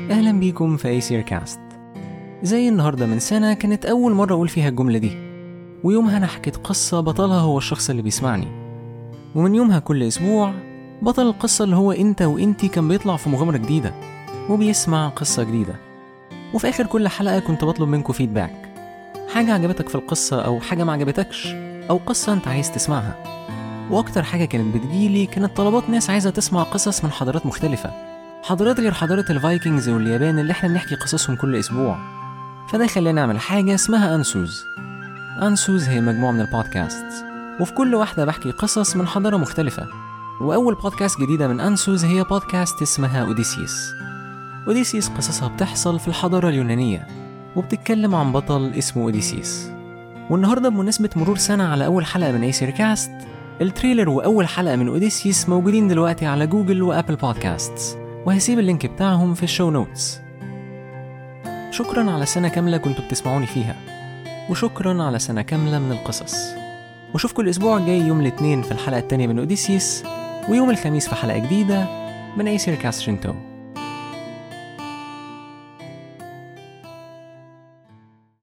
أهلا بيكم في أيسير كاست زي النهاردة من سنة كانت أول مرة أقول فيها الجملة دي ويومها أنا حكيت قصة بطلها هو الشخص اللي بيسمعني ومن يومها كل أسبوع بطل القصة اللي هو أنت وأنتي كان بيطلع في مغامرة جديدة وبيسمع قصة جديدة وفي آخر كل حلقة كنت بطلب منكم فيدباك حاجة عجبتك في القصة أو حاجة ما عجبتكش أو قصة أنت عايز تسمعها وأكتر حاجة كانت بتجيلي كانت طلبات ناس عايزة تسمع قصص من حضارات مختلفة حضارات غير حضارة الفايكنجز واليابان اللي احنا بنحكي قصصهم كل أسبوع فده خلاني نعمل حاجة اسمها أنسوز أنسوز هي مجموعة من البودكاست وفي كل واحدة بحكي قصص من حضارة مختلفة وأول بودكاست جديدة من أنسوز هي بودكاست اسمها أوديسيس أوديسيس قصصها بتحصل في الحضارة اليونانية وبتتكلم عن بطل اسمه أوديسيس والنهاردة بمناسبة مرور سنة على أول حلقة من أيسير كاست التريلر وأول حلقة من أوديسيس موجودين دلوقتي على جوجل وأبل بودكاست وهسيب اللينك بتاعهم في الشو نوتس شكرا على سنة كاملة كنتوا بتسمعوني فيها وشكرا على سنة كاملة من القصص واشوفكم الأسبوع الجاي يوم الاثنين في الحلقة التانية من أوديسيس ويوم الخميس في حلقة جديدة من أيسير كاست شنتو